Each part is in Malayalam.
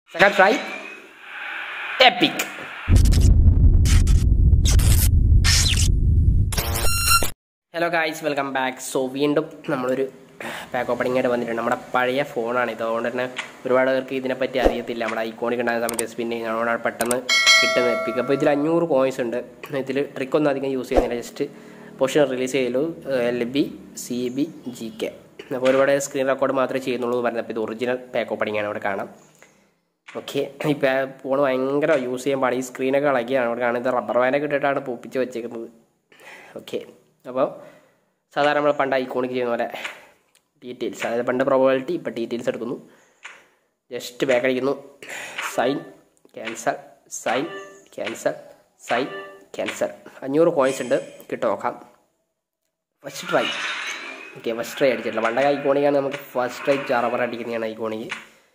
Second try. Epic. Hello guys welcome back so വീണ്ടും നമ്മളൊരു പാക്ക് ഓപ്പണിംഗ് ആയിട്ട് വന്നിട്ടുണ്ട് നമ്മുടെ പഴയ ഫോണാണ് ഇത് അതുകൊണ്ട് തന്നെ ഒരുപാട് പേർക്ക് ഇതിനെപ്പറ്റി അറിയത്തില്ല നമ്മുടെ ഐക്കോണിക് ഉണ്ടാകുന്ന സമയത്ത് സ്പിൻ അതുകൊണ്ടാണ് പെട്ടെന്ന് കിട്ടുന്നത് എപ്പിക്ക് അപ്പോൾ ഇതിൽ അഞ്ഞൂറ് കോയിൻസ് ഉണ്ട് ഇതിൽ ട്രിക്കൊന്നും അധികം യൂസ് ചെയ്യുന്നില്ല ജസ്റ്റ് പൊസിഷൻ റിലീസ് ചെയ്യലു L B C B G K അപ്പോൾ ഒരുപാട് സ്ക്രീൻ റെക്കോർഡ് മാത്രമേ ചെയ്യുന്നുള്ളൂ എന്ന് പറഞ്ഞപ്പോൾ ഇത് ഒറിജിനൽ പാക്ക് ഓപ്പണിംഗ് ആണ് ഇവിടെ കാണാം ഓക്കെ ഇപ്പോൾ ഫോൺ ഭയങ്കര യൂസ് ചെയ്യാൻ പാടില്ല ഈ സ്ക്രീനൊക്കെ ഇളകിയാണ് അവിടെ കാണുന്നത് റബ്ബർ ബാൻഡൊക്കെ ഇട്ടിട്ടാണ് പൊപ്പിച്ച് വെച്ചേക്കുന്നത് ഓക്കെ അപ്പോൾ സാധാരണ നമ്മൾ പണ്ട് ഐക്കോണിക് ചെയ്യുന്ന പോലെ ഡീറ്റെയിൽസ് അതായത് പണ്ട് പ്രോബിലിറ്റി ഇപ്പോൾ ഡീറ്റെയിൽസ് എടുക്കുന്നു ജസ്റ്റ് ബാക്ക് അടിക്കുന്നു sign cancel sign cancel sign cancel അഞ്ഞൂറ് കോയിൻസ് ഉണ്ട് കിട്ടും നോക്കാം first try okay first try അടിച്ചിട്ടില്ല പണ്ടൊക്കെ ഐക്കോണിക്കാണ് നമുക്ക് ഫസ്റ്റ് ട്രൈ ചറവർ അടിക്കുന്നതാണ് ഐക്കോണിക്ക്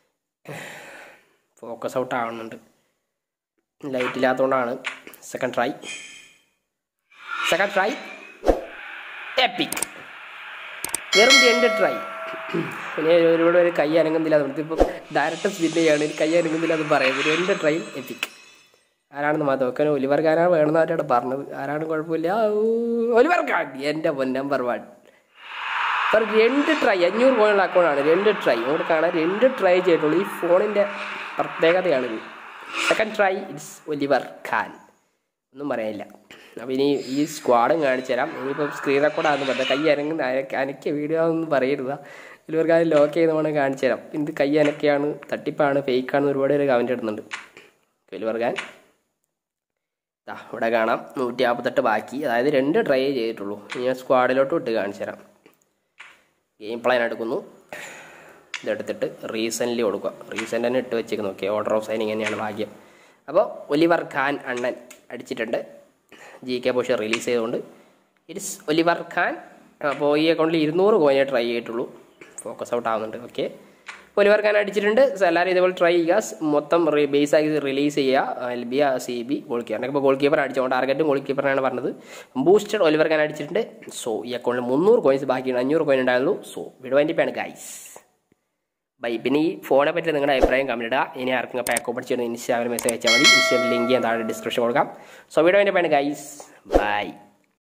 ഫോക്കസ് ഔട്ട് ആവുന്നുണ്ട് ലൈറ്റ് ഇല്ലാത്തതുകൊണ്ടാണ് second try second try epic വെറും രണ്ട് ട്രൈ പിന്നെ ഒരുപാട് പേര് കൈ അനങ്ങുന്നില്ല നമുക്കിപ്പോൾ ഡയറക്റ്റ് സ്പിൻ ചെയ്യാണ് കൈ അനങ്ങുന്നില്ല എന്ന് പറയുന്നത് രണ്ട് ട്രൈ എപ്പിക് ആരാണെന്ന് മാത്രം ഒക്കെ ഒലിവർ ഖാനാണ് വേണമെന്നായിട്ടാണ് പറഞ്ഞത് ആരാണ് കുഴപ്പമില്ല ഒലിവർ ഖാൻ എൻ്റെ നമ്പർ വൺ അപ്പോൾ രണ്ട് ട്രൈ അഞ്ഞൂറ് പോയുള്ള അക്കൗണ്ടാണ് രണ്ട് ട്രൈ നമുക്ക് കാണാൻ രണ്ട് ട്രൈ ചെയ്തിട്ടുള്ളൂ ഈ ഫോണിൻ്റെ പ്രത്യേകതയാണിത് second try it's Oliver Kahn ഒന്നും പറയാനില്ല അപ്പോൾ ഇനി ഈ സ്ക്വാഡും കാണിച്ചു തരാം ഇനിയിപ്പോൾ സ്ക്രീൻ റെക്കോർഡാണെന്ന് പറഞ്ഞാൽ കൈ അനങ്ങുന്ന അനക്കിയ വീഡിയോ ഒന്നും പറയരുത് ഒലിവർ ഖാൻ ലോക്ക് ചെയ്ത് വേണം കാണിച്ചു തരാം ഇത് കൈ അനക്കയാണ് തട്ടിപ്പാണ് ഫേക്കാണെന്ന് ഒരുപാട് പേര് കമൻറ്റ് ഇടുന്നുണ്ട് ഒലിവർ ഖാൻ ദാ ഇവിടെ കാണാം നൂറ്റി നാൽപ്പത്തെട്ട് ബാക്കി അതായത് രണ്ട് ട്രൈ ചെയ്തിട്ടുള്ളൂ ഇനി ഞാൻ സ്ക്വാഡിലോട്ട് ഇട്ട് കാണിച്ചു തരാം ഗെയിം പ്ലാൻ എടുക്കുന്നു ഇതെടുത്തിട്ട് റീസെൻ്റ്ലി കൊടുക്കുക റീസെൻ്റ് തന്നെ ഇട്ട് വെച്ചേക്കുന്നു ഓക്കെ ഓർഡർ ഓഫ് സൈനിങ് തന്നെയാണ് ഭാഗ്യം അപ്പോൾ ഒലിവർ ഖാൻ അണ്ണൻ അടിച്ചിട്ടുണ്ട് ജി കെ പോഷൻ റിലീസ് ചെയ്തുകൊണ്ട് ഇറ്റ്സ് ഒലിവർ ഖാൻ അപ്പോൾ ഈ അക്കൗണ്ടിൽ ഇരുന്നൂറ് കോയിനെ ട്രൈ ചെയ്തിട്ടുള്ളൂ ഫോക്കസ് ഔട്ട് ആവുന്നുണ്ട് ഓക്കെ ഒലിവർ ഖാൻ അടിച്ചിട്ടുണ്ട് എല്ലാവരും ഇതേപോലെ ട്രൈ ചെയ്യുക മൊത്തം ബേസ് ആക്കി റിലീസ് ചെയ്യുക L B C B goalkeeper ഇപ്പോൾ ഗോൾ കീപ്പർ അടിച്ചോണ്ട് ടാർഗറ്റും ഗോൾ കീപ്പറിനാണ് പറഞ്ഞത് ബൂസ്റ്റഡ് ഒലിവർ ഖാൻ അടിച്ചിട്ടുണ്ട് സോ ഈ അക്കൗണ്ടിൽ മുന്നൂറ് കോയിൻസ് ബാക്കിയാണ് അഞ്ഞൂറ് കോയിൻ ഉണ്ടായിരുന്നു സോ വിടുവാൻ്റെ ഗൈസ് ബൈ പിന്നെ ഈ ഫോണെ പറ്റി നിങ്ങളുടെ അഭിപ്രായം കമന്റ് ഇടുക ഇനി ആർക്കും പാക്ക് ഓപ്പൺ ചെയ്യണം ഇൻസ്റ്റാഗ്രാം മെസ്സേജ് അയച്ചാൽ മതി ഇൻസ്റ്റാഗ്രാം ലിങ്ക് ഞാൻ താഴെ ഡിസ്ക്രിപ്ഷൻ കൊടുക്കാം സോ വീഡിയോ എൻ്റെ പേര് ഗൈസ് ബൈ